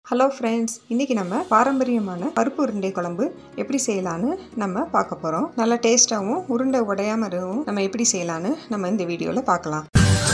hello friends இன்றைக்கி நம்ம பாரம்பரியமான பருப்பு உருண்டை குழம்பு எப்படி செய்யலான்னு நம்ம பார்க்க போகிறோம் நல்லா டேஸ்ட்டாகவும் உருண்டை உடையாம இருக்கவும் நம்ம எப்படி செய்யலான்னு நம்ம இந்த வீடியோவில் பார்க்கலாம்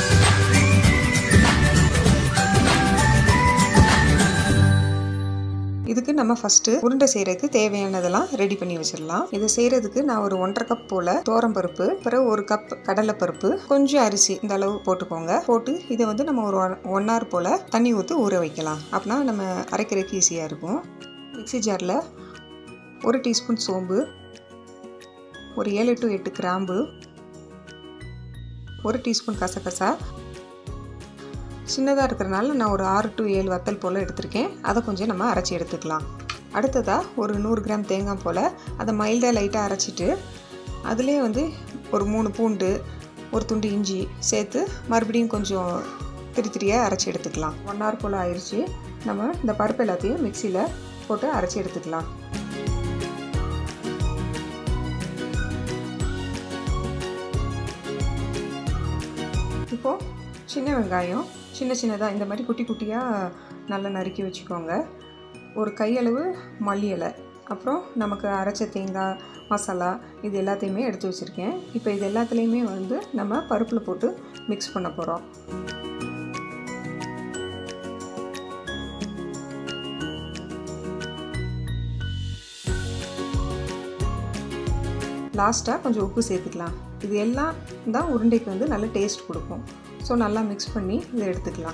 இதுக்கு நம்ம ஃபஸ்ட்டு உருண்டை செய்கிறதுக்கு தேவையானதெல்லாம் ரெடி பண்ணி வச்சிடலாம் இதை செய்கிறதுக்கு நான் ஒரு ஒன்றரை கப் போல் பருப்பு பிறகு ஒரு கப் கடலைப்பருப்பு கொஞ்சம் அரிசி இந்த அளவு போட்டுக்கோங்க போட்டு இதை வந்து நம்ம ஒரு ஒன் ஹவர் போல் தண்ணி ஊற்றி ஊற வைக்கலாம் அப்படின்னா நம்ம அரைக்கிறதுக்கு ஈஸியாக இருக்கும் மிக்சி ஜாரில் ஒரு டீஸ்பூன் சோம்பு ஒரு ஏழு டு எட்டு கிராம்பு ஒரு டீஸ்பூன் கசகசா சின்னதாக இருக்கிறனால நான் ஒரு ஆறு டு ஏழு வத்தல் போல் எடுத்திருக்கேன் அதை கொஞ்சம் நம்ம அரைச்சி எடுத்துக்கலாம் அடுத்ததாக ஒரு நூறு கிராம் தேங்காய் போல் அதை மைல்டாக லைட்டாக அரைச்சிட்டு அதிலே வந்து ஒரு மூணு பூண்டு ஒரு துண்டு இஞ்சி சேர்த்து மறுபடியும் கொஞ்சம் திரி திரியாக அரைச்சி எடுத்துக்கலாம் ஒன் ஹவர் போல் ஆயிடுச்சு நம்ம இந்த பருப்பு எல்லாத்தையும் மிக்சியில் போட்டு அரைச்சி எடுத்துக்கலாம் இப்போது சின்ன வெங்காயம் சின்ன சின்னதாக இந்த மாதிரி குட்டி குட்டியாக நல்லா நறுக்கி வச்சுக்கோங்க ஒரு கையளவு மல்லி இலை அப்புறம் நமக்கு அரைச்ச தேங்காய் மசாலா இது எல்லாத்தையுமே எடுத்து வச்சுருக்கேன் இப்போ இது எல்லாத்துலேயுமே வந்து நம்ம பருப்பில் போட்டு மிக்ஸ் பண்ண போகிறோம் லாஸ்ட்டாக கொஞ்சம் உப்பு சேர்த்துக்கலாம் இது எல்லாம் தான் உருண்டைக்கு வந்து நல்ல டேஸ்ட் கொடுக்கும் ஸோ நல்லா மிக்ஸ் பண்ணி இதை எடுத்துக்கலாம்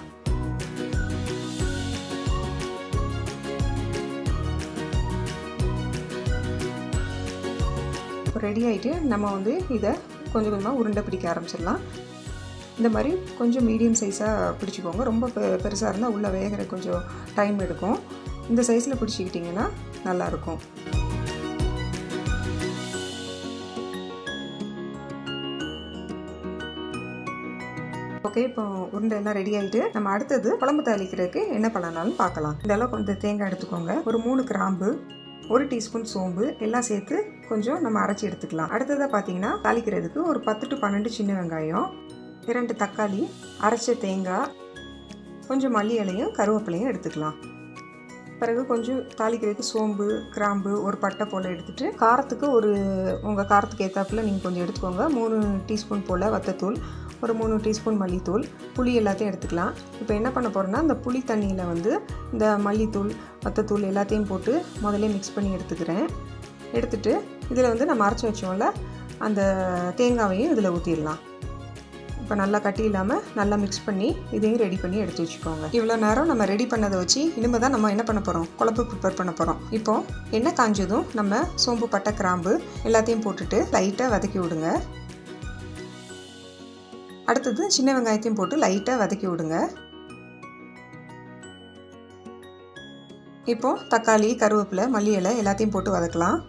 ரெடி ஆகிட்டு நம்ம வந்து இதை கொஞ்சம் கொஞ்சமாக உருண்டை பிடிக்க ஆரம்பிச்சிடலாம் இந்த மாதிரி கொஞ்சம் மீடியம் சைஸாக பிடிச்சிக்கோங்க ரொம்ப பெ பெருசாக இருந்தால் உள்ளே வேகிற கொஞ்சம் டைம் எடுக்கும் இந்த சைஸில் பிடிச்சிக்கிட்டிங்கன்னா நல்லாயிருக்கும் ஓகே இப்போ உருண்டை எல்லாம் ரெடி ஆகிட்டு நம்ம அடுத்தது குழம்பு தாளிக்கிறதுக்கு என்ன பண்ணனாலும் பார்க்கலாம் இந்த அளவுக்கு கொஞ்சம் தேங்காய் எடுத்துக்கோங்க ஒரு மூணு கிராம்பு ஒரு டீஸ்பூன் சோம்பு எல்லாம் சேர்த்து கொஞ்சம் நம்ம அரைச்சி எடுத்துக்கலாம் அடுத்ததாக பார்த்தீங்கன்னா தாளிக்கிறதுக்கு ஒரு பத்து டு பன்னெண்டு சின்ன வெங்காயம் இரண்டு தக்காளி அரைச்ச தேங்காய் கொஞ்சம் மல்லி இலையும் கருவேப்பிலையும் எடுத்துக்கலாம் பிறகு கொஞ்சம் தாளிக்கிறதுக்கு சோம்பு கிராம்பு ஒரு பட்டை போல் எடுத்துகிட்டு காரத்துக்கு ஒரு உங்கள் காரத்துக்கு ஏற்றாப்புல நீங்கள் கொஞ்சம் எடுத்துக்கோங்க மூணு டீஸ்பூன் போல் வத்தத்தூள் ஒரு மூணு டீஸ்பூன் மல்லித்தூள் புளி எல்லாத்தையும் எடுத்துக்கலாம் இப்போ என்ன பண்ண போகிறோன்னா இந்த புளி தண்ணியில் வந்து இந்த மல்லித்தூள் வத்தத்தூள் எல்லாத்தையும் போட்டு முதல்ல மிக்ஸ் பண்ணி எடுத்துக்கிறேன் எடுத்துகிட்டு இதில் வந்து நம்ம அரைச்சி வச்சோம்ல அந்த தேங்காவையும் இதில் ஊற்றிடலாம் இப்போ நல்லா கட்டி இல்லாமல் நல்லா மிக்ஸ் பண்ணி இதையும் ரெடி பண்ணி எடுத்து வச்சுக்கோங்க இவ்வளோ நேரம் நம்ம ரெடி பண்ணதை வச்சு இனிமேல் தான் நம்ம என்ன பண்ண போகிறோம் குழம்பு ப்ரிப்பேர் பண்ண போகிறோம் இப்போது எண்ணெய் காஞ்சதும் நம்ம சோம்பு பட்டை கிராம்பு எல்லாத்தையும் போட்டுட்டு லைட்டாக வதக்கி விடுங்க அடுத்தது சின்ன வெங்காயத்தையும் போட்டு லைட்டாக வதக்கி விடுங்க இப்போது தக்காளி கருவேப்பிலை மல்லி இலை எல்லாத்தையும் போட்டு வதக்கலாம்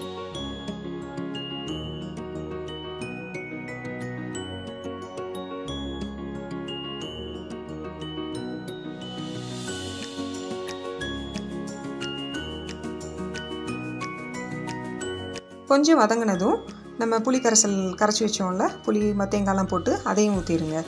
கொஞ்சம் வதங்கினதும் நம்ம புளி கரைசல் கரைச்சி வச்சோம்ல புளி தேங்காய்லாம் போட்டு அதையும் ஊற்றிடுங்க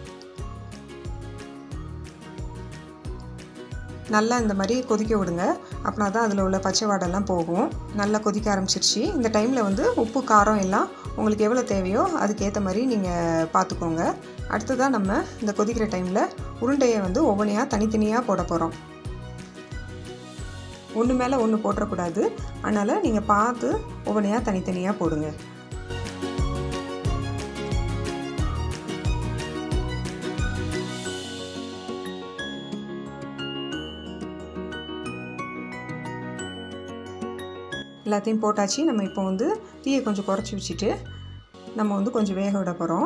நல்லா இந்த மாதிரி கொதிக்க விடுங்க அப்படின்னா தான் அதில் உள்ள பச்சை வாடெல்லாம் போகும் நல்லா கொதிக்க ஆரம்பிச்சிருச்சு இந்த டைமில் வந்து உப்பு காரம் எல்லாம் உங்களுக்கு எவ்வளோ தேவையோ அதுக்கேற்ற மாதிரி நீங்கள் பார்த்துக்கோங்க அடுத்ததாக நம்ம இந்த கொதிக்கிற டைமில் உருண்டையை வந்து ஒவ்வொன்றையாக தனித்தனியாக போட போகிறோம் ஒன்று மேலே ஒன்று போட்டுறக்கூடாது அதனால் நீங்கள் பார்த்து ஒவ்வொன்றையாக தனித்தனியாக போடுங்க எல்லாத்தையும் போட்டாச்சு நம்ம இப்போ வந்து தீயை கொஞ்சம் குறைச்சி வச்சுட்டு நம்ம வந்து கொஞ்சம் வேக விட போகிறோம்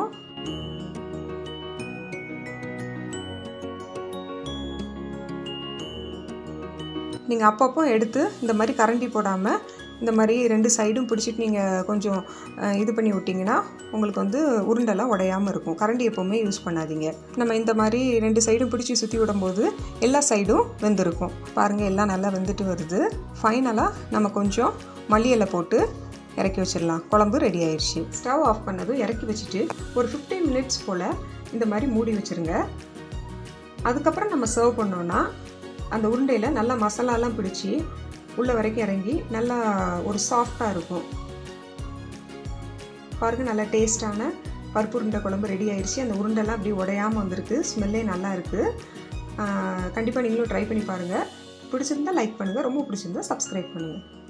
நீங்கள் அப்பப்போ எடுத்து இந்த மாதிரி கரண்டி போடாமல் இந்த மாதிரி ரெண்டு சைடும் பிடிச்சிட்டு நீங்கள் கொஞ்சம் இது பண்ணி விட்டிங்கன்னா உங்களுக்கு வந்து உருண்டெல்லாம் உடையாமல் இருக்கும் கரண்டி எப்போவுமே யூஸ் பண்ணாதீங்க நம்ம இந்த மாதிரி ரெண்டு சைடும் பிடிச்சி சுற்றி விடும்போது எல்லா சைடும் வெந்திருக்கும் பாருங்கள் எல்லாம் நல்லா வெந்துட்டு வருது ஃபைனலாக நம்ம கொஞ்சம் மல்லி இலை போட்டு இறக்கி வச்சிடலாம் குழம்பு ரெடி ஆயிடுச்சு ஸ்டவ் ஆஃப் பண்ணது இறக்கி வச்சுட்டு ஒரு ஃபிஃப்டீன் மினிட்ஸ் போல் இந்த மாதிரி மூடி வச்சுருங்க அதுக்கப்புறம் நம்ம சர்வ் பண்ணோன்னா அந்த உருண்டையில் நல்லா மசாலாலாம் பிடிச்சி உள்ள வரைக்கும் இறங்கி நல்லா ஒரு சாஃப்டாக இருக்கும் பாருங்கள் நல்லா டேஸ்டான பருப்பு உருண்டை குழம்பு ரெடி ஆயிடுச்சு அந்த உருண்டெல்லாம் அப்படியே உடையாமல் வந்திருக்கு ஸ்மெல்லே நல்லா இருக்குது கண்டிப்பாக நீங்களும் ட்ரை பண்ணி பாருங்கள் பிடிச்சிருந்தா லைக் பண்ணுங்கள் ரொம்ப பிடிச்சிருந்தா சப்ஸ்கிரைப் பண்ணுங்கள்